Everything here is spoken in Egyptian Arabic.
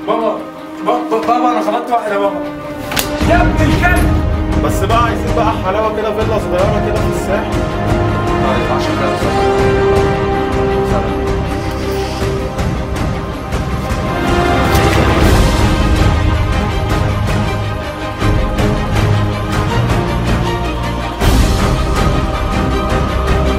بابا بابا, بابا انا خبطت واحد يا بابا يا ابن الكلب بس بقى عايزين بقى حلاوه كده فيلا صغيره كده في الساحل